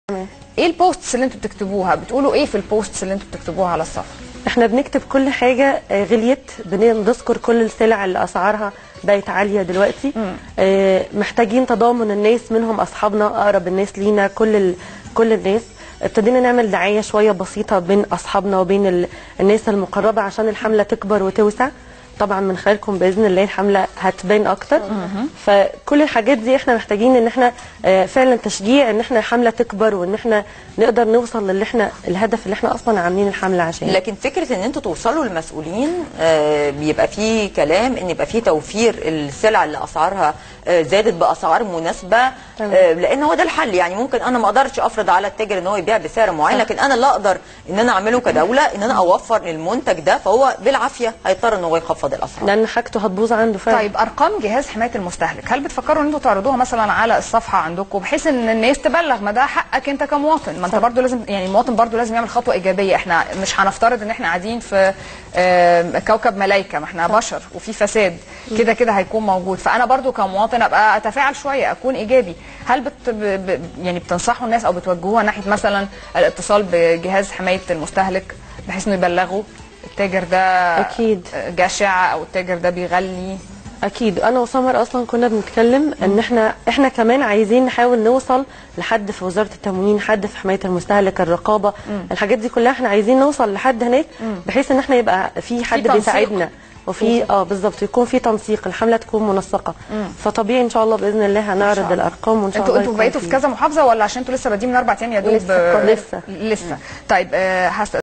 ايه البوستس اللي انتوا بتكتبوها بتقولوا ايه في البوستس اللي انتوا بتكتبوها على الصفحه احنا بنكتب كل حاجة آه، غليت بنذكر كل السلع اللي أسعارها بقت عالية دلوقتي آه، محتاجين تضامن الناس منهم أصحابنا أقرب الناس لينا كل ال... كل الناس ابتدينا نعمل دعاية شوية بسيطة بين أصحابنا وبين ال... الناس المقربة عشان الحملة تكبر وتوسع طبعا من خلالكم باذن الله الحمله هتبان اكتر فكل الحاجات دي احنا محتاجين ان احنا آه، فعلا تشجيع ان احنا الحمله تكبر وان احنا نقدر نوصل للي احنا الهدف اللي احنا اصلا عاملين الحمله عشان لكن فكره ان انتوا توصلوا للمسؤولين آه، بيبقى فيه كلام ان يبقى فيه توفير السلع اللي اسعارها آه، زادت باسعار مناسبه آه، لان هو ده الحل يعني ممكن انا ما اقدرش افرض على التاجر ان هو يبيع بسعر معين لكن انا اللي اقدر ان انا اعمله كدوله ان انا اوفر المنتج ده فهو بالعافيه هيضطر ان هو يخفض الاسعار لان حاجته هتبوظ عنده فعلا طيب ارقام جهاز حمايه المستهلك هل بتفكروا ان انتوا تعرضوها مثلا على الصفحه عندكم بحيث ان الناس تبلغ ما ده حقك انت كمواطن ما انت برضو لازم يعني المواطن برضو لازم يعمل خطوه ايجابيه احنا مش هنفترض ان احنا قاعدين في آم، كوكب ملايكه ما احنا بشر وفي فساد كده كده هيكون موجود فانا برضو كمواطن ابقى اتفاعل شويه اكون ايجابي هل بت ب ب يعني بتنصحوا الناس او بتوجهوها ناحيه مثلا الاتصال بجهاز حمايه المستهلك بحيث انه يبلغوا التاجر ده أكيد. جشع او التاجر ده بيغلي اكيد انا وسمر اصلا كنا بنتكلم ان احنا احنا كمان عايزين نحاول نوصل لحد في وزاره التموين حد في حمايه المستهلك الرقابه الحاجات دي كلها احنا عايزين نوصل لحد هناك بحيث ان احنا يبقى في حد تنسيق. بيساعدنا وفي اه بالظبط يكون في تنسيق الحمله تكون منسقه فطبيعي ان شاء الله باذن الله هنعرض الله. الارقام وان شاء انتوا الله انتوا يكون بقيتوا في كذا محافظه ولا عشان انتوا لسه بادئين من اربع ايام يا دوب لسه. آه، لسه. لسه طيب آه، هست...